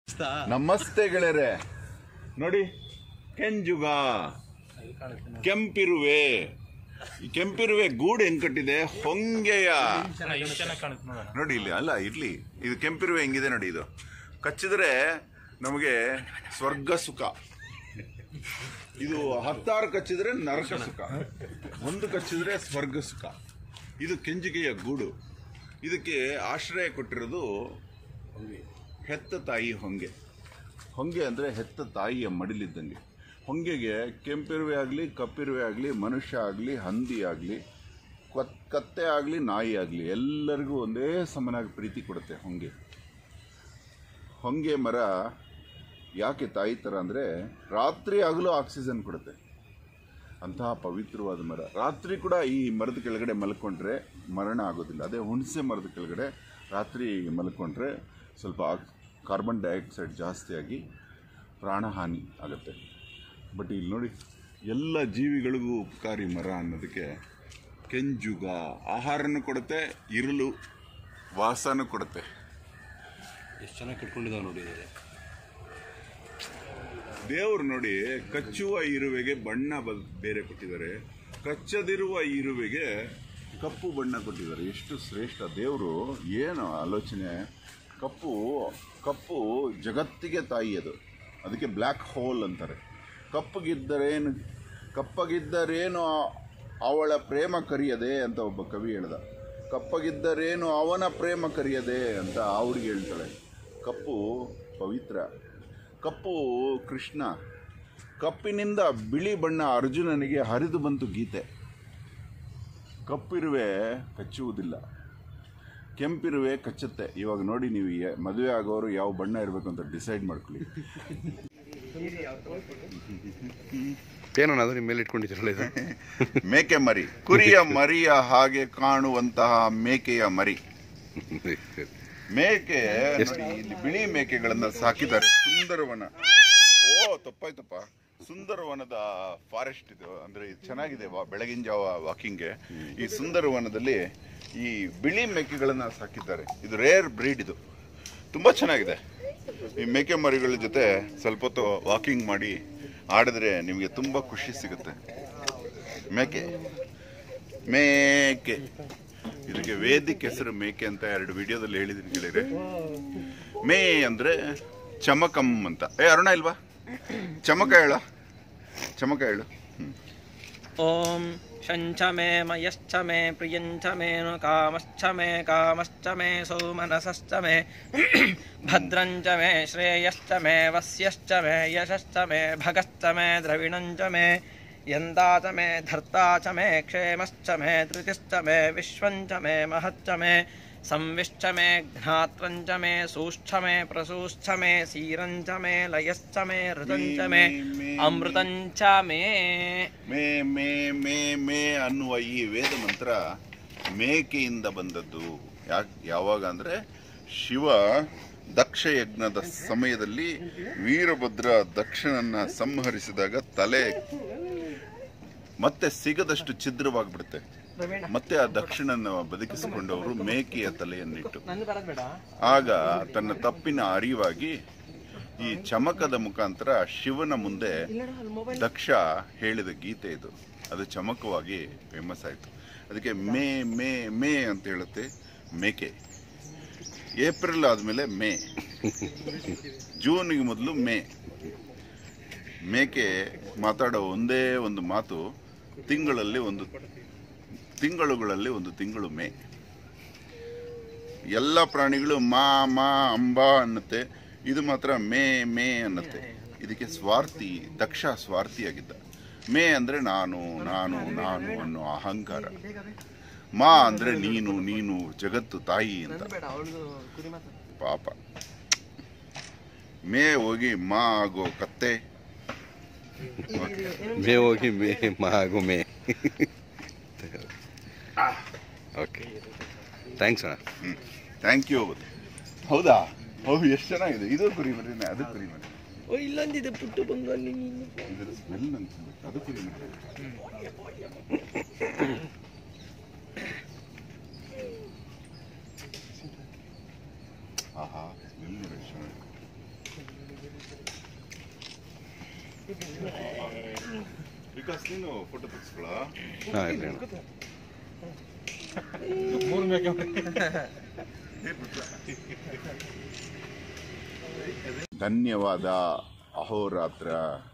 ನಮಸ್ತೆ ಗೆಳೆಯರೆ ನೋಡಿ ಕೆಂಜುಗ ಕೆಂಪಿರುವೆ ಈ ಕೆಂಪಿರುವೆ ಗೂಡು ಹೆಂಗ್ ಕಟ್ಟಿದೆ ಹೊಂಗೆಯ ನೋಡಿ ಇಲ್ಲಿ ಅಲ್ಲ ಇರ್ಲಿ ಇದು ಕೆಂಪಿರುವೆ ಹೆಂಗಿದೆ ನೋಡಿ ಇದು ಕಚ್ಚಿದ್ರೆ ನಮಗೆ ಸ್ವರ್ಗ ಸುಖ ಇದು ಹತ್ತಾರು ಕಚ್ಚಿದ್ರೆ ನರಕ ಸುಖ ಒಂದು ಕಚ್ಚಿದ್ರೆ ಸ್ವರ್ಗ ಸುಖ ಇದು ಕೆಂಜಿಗೆಯ ಗೂಡು ಇದಕ್ಕೆ ಆಶ್ರಯ ಕೊಟ್ಟಿರೋದು ಹೆತ್ತ ತಾಯಿ ಹೊಂಗೆ ಹೊಂಗೆ ಅಂದರೆ ಹೆತ್ತ ತಾಯಿಯ ಮಡಿಲಿದ್ದಂಗೆ ಹೊಂಗೆಗೆ ಕೆಂಪಿರುವೆ ಆಗಲಿ ಕಪ್ಪಿರುವೆ ಆಗಲಿ ಮನುಷ್ಯ ಆಗಲಿ ಹಂದಿ ಆಗಲಿ ಕತ್ತೆ ಆಗಲಿ ನಾಯಿ ಆಗಲಿ ಎಲ್ಲರಿಗೂ ಒಂದೇ ಸಮನಾಗಿ ಪ್ರೀತಿ ಕೊಡುತ್ತೆ ಹೊಂಗೆ ಹೊಂಗೆ ಮರ ಯಾಕೆ ತಾಯಿ ಥರ ಅಂದರೆ ರಾತ್ರಿ ಆಗಲೂ ಆಕ್ಸಿಜನ್ ಕೊಡುತ್ತೆ ಅಂತಹ ಪವಿತ್ರವಾದ ಮರ ರಾತ್ರಿ ಕೂಡ ಈ ಮರದ ಕೆಳಗಡೆ ಮಲ್ಕೊಂಡ್ರೆ ಮರಣ ಆಗೋದಿಲ್ಲ ಅದೇ ಹುಣಸೆ ಮರದ ಕೆಳಗಡೆ ರಾತ್ರಿ ಮಲ್ಕೊಂಡ್ರೆ ಸ್ವಲ್ಪ ಆಕ್- ಕಾರ್ಬನ್ ಡೈಆಕ್ಸೈಡ್ ಜಾಸ್ತಿಯಾಗಿ ಪ್ರಾಣಹಾನಿ ಆಗುತ್ತೆ ಬಟ್ ಇಲ್ಲಿ ನೋಡಿ ಎಲ್ಲ ಜೀವಿಗಳಿಗೂ ಉಪಕಾರಿ ಮರ ಅನ್ನೋದಕ್ಕೆ ಕೆಂಜುಗ ಆಹಾರನೂ ಕೊಡುತ್ತೆ ಇರಲು ವಾಸನೂ ಕೊಡುತ್ತೆ ಎಷ್ಟು ಚೆನ್ನಾಗಿ ಕಟ್ಕೊಂಡಿದ್ದಾವೆ ನೋಡಿ ಇದ್ದಾರೆ ದೇವರು ನೋಡಿ ಕಚ್ಚುವ ಇರುವೆಗೆ ಬಣ್ಣ ಬ- ಬೇರೆ ಕೊಟ್ಟಿದ್ದಾರೆ ಕಚ್ಚದಿರುವ ಇರುವೆಗೆ ಕಪ್ಪು ಬಣ್ಣ ಕೊಟ್ಟಿದ್ದಾರೆ ಎಷ್ಟು ಶ್ರೇಷ್ಠ ದೇವರು ಏನು ಆಲೋಚನೆ ಕಪ್ಪು ಕಪ್ಪು ಜಗತ್ತಿಗೆ ತಾಯಿ ಅದು ಅದಕ್ಕೆ ಬ್ಲ್ಯಾಕ್ ಹೋಲ್ ಅಂತಾರೆ ಕಪ್ಪಗಿದ್ದರೇನು ಕಪ್ಪಗಿದ್ದರೇನು ಅವಳ ಪ್ರೇಮ ಕರಿಯದೆ ಅಂತ ಒಬ್ಬ ಕವಿ ಹೇಳ್ದ ಕಪ್ಪಗಿದ್ದರೇನು ಅವನ ಪ್ರೇಮ ಕರಿಯದೆ ಅಂತ ಅವ್ರಿಗೆ ಹೇಳ್ತಾಳೆ ಕಪ್ಪು ಪವಿತ್ರ ಕಪ್ಪು ಕೃಷ್ಣ ಕಪ್ಪಿನಿಂದ ಬಿಳಿ ಬಣ್ಣ ಅರ್ಜುನನಿಗೆ ಹರಿದು ಬಂತು ಗೀತೆ ಕಪ್ಪಿರುವೆ ಕಚ್ಚುವುದಿಲ್ಲ ಕೆಂಪಿರುವೆ ಕಚ್ಚುತ್ತೆ ಇವಾಗ ನೋಡಿ ನೀವು ಯ- ಮದುವೆ ಆಗೋರು ಯಾವ ಬಣ್ಣ ಇರಬೇಕು ಅಂತ ಡಿಸೈಡ್ ಮಾಡ್ಕೊಳ್ಳಿ ಏನಣ್ಣ ಅದು ನಿಮ್ಮ ಮೇಲೆ ಇಟ್ಕೊಂಡಿದ್ದೀರಲ್ಲ ಇದು ಮೇಕೆ ಮರಿ ಕುರಿಯ ಮರಿಯ ಹಾಗೆ ಕಾಣುವಂತಹ ಮೇಕೆಯ ಮರಿ ಮೇಕೆ ನೋಡಿ ಇಲ್ಲಿ ಬಿಳಿ ಮೇಕೆಗಳನ್ನ ಸಾಕಿದ್ದಾರೆ ಸುಂದರವನ ಓ ತಪ್ಪಾಯ್ತಪ್ಪ ಸುಂದರವನದ ಫಾರೆಸ್ಟ್ ಇದು ಅಂದ್ರೆ ಇದು ಚೆನ್ನಾಗಿದೆ ವಾ- ಬೆಳಗಿನ ಜಾವ ವಾಕಿಂಗ್ಗೆ ಈ ಸುಂದರವನದಲ್ಲಿ ಈ ಬಿಳಿ ಮೇಕೆಗಳನ್ನ ಸಾಕಿದ್ದಾರೆ ಇದು ರೇರ್ ಬ್ರೀಡ್ ಇದು ತುಂಬಾ ಚೆನ್ನಾಗಿದೆ ಈ ಮೇಕೆ ಮರಿಗಳ ಜೊತೆ ಸ್ವಲ್ಪ ಹೊತ್ತು ವಾಕಿಂಗ್ ಮಾಡಿ ಆಡಿದ್ರೆ ನಿಮಗೆ ತುಂಬಾ ಖುಷಿ ಸಿಗುತ್ತೆ ಮೇಕೆ ಮೇಕೆ ಇದಕ್ಕೆ ವೇದಿಕ್ ಹೆಸರು ಮೇಕೆ ಅಂತ ಎರಡು ವಿಡಿಯೋದಲ್ಲಿ ಹೇಳಿದೀನಿ ಗೆಳೆಯರೆ ಮೇ ಅಂದ್ರೆ ಚಮಕಂ ಅಂತ ಏ ಅರುಣ ಇಲ್ವಾ ಚಮಕ ಹೇಳ ಚಮಕ ಹೇಳು ಹ್ಮ್. ॐ शञ्च मे मयश्च मे प्रियञ्च मे नु कामश्च मे कामश्च मे सौमनसश्च मे भद्रञ्च मे श्रेयश्च मे वस्यश्च मे यशश्च मे भगश्च मे द्रविणञ्च मे यन्ता च मे धर्ता च मे क्षेमश्च मे धृतिश्च मे विश्वञ्च मे महच्च मे संविश्च मे घ्नात्रञ्च मे सूश्च मे प्रसूश्च मे सीरञ्च मे लयश्च मे ऋतञ्च मे अमृतञ्च मे ಮೇ ಮೇ ಮೇ ಮೇ ಅನ್ನುವ ಈ ವೇದ ಮಂತ್ರ ಮೇಕೆಯಿಂದ ಬಂದದ್ದು ಯಾಕೆ ಯಾವಾಗ ಅಂದ್ರೆ ಶಿವ ದಕ್ಷ ಯಜ್ಞದ ಸಮಯದಲ್ಲಿ ವೀರಭದ್ರ ದಕ್ಷನನ್ನ ಸಂಹರಿಸಿದಾಗ ತಲೆ ಮತ್ತೆ ಸಿಗದಷ್ಟು ಛಿದ್ರವಾಗ್ಬಿಡುತ್ತೆ ಮತ್ತೆ ಆ ದಕ್ಷಿಣನ ಬದುಕಿಸಿಕೊಂಡವರು ಮೇಕೆಯ ತಲೆಯನ್ನಿಟ್ಟು ಆಗ ತನ್ನ ತಪ್ಪಿನ ಅರಿವಾಗಿ ಈ ಚಮಕದ ಮುಖಾಂತರ ಶಿವನ ಮುಂದೆ ದಕ್ಷ ಹೇಳಿದ ಗೀತೆ ಇದು ಅದು ಚಮಕವಾಗಿ ಫೇಮಸ್ ಆಯಿತು ಅದಕ್ಕೆ ಮೇ ಮೇ ಮೇ ಅಂತ ಹೇಳುತ್ತೆ ಮೇಕೆ ಏಪ್ರಿಲ್ ಆದಮೇಲೆ ಮೇ ಜೂನಿಗೆ ಮೊದಲು ಮೇ ಮೇಕೆ ಮಾತಾಡೋ ಒಂದೇ ಒಂದು ಮಾತು ತಿಂಗಳಲ್ಲಿ ಒಂದು ತಿಂಗಳುಗಳಲ್ಲಿ ಒಂದು ತಿಂಗಳು ಮೇ ಎಲ್ಲ ಪ್ರಾಣಿಗಳು ಮಾ ಮಾ ಅಂಬಾ ಅನ್ನತ್ತೆ ಇದು ಮಾತ್ರ ಮೇ ಮೇ ಅನ್ನತ್ತೆ ಇದಕ್ಕೆ ಸ್ವಾರ್ಥಿ ದಕ್ಷ ಸ್ವಾರ್ಥಿಯಾಗಿದ್ದ ಮೇ ಅಂದ್ರೆ ನಾನು ನಾನು ನಾನು ಅನ್ನೋ ಅಹಂಕಾರ ಮಾ ಅಂದ್ರೆ ನೀನು ನೀನು ಜಗತ್ತು ತಾಯಿ ಅಂತ ಪಾಪ ಮೇ ಹೋಗಿ ಮಾ ಆಗೋ ಕತ್ತೆ ಮೇ ಹೋಗಿ ಮೇ ಮಾಗು ಮೇ ಓಕೆ ಥ್ಯಾಂಕ್ಸ್ ಅಣ್ಣ ಥ್ಯಾಂಕ್ ಯು ಹೌದಾ ಹೌದು ಎಷ್ಟು ಚೆನ್ನಾಗಿದೆ ಇದು ಕುರಿ ಮರಿನೇ ಅದು ಕುರಿ ಮರಿ ಓ ಇಲ್ಲೊಂದಿದೆ ಪುಟ್ಟು ಬಂದು ಅಲ್ಲಿ ನೀನು ಇದರ ಸ್ಮೆಲ್ ನಂಗೆ ಅದು ಕುರಿ ಮರಿ ಆಹಾ ಸ್ಮೆಲ್ ನೋಡಿ ಎಷ್ಟು ಚೆನ್ನಾಗಿದೆ. ವಿಕಾಸ್ ನೀನು ಫೋಟೋ ತೆಗೆಸ್ಕೊಳ ಹಾಂ ಇರಲಿ ಅಣ್ಣ ಧನ್ಯವಾದ ಅಹೋರಾತ್ರ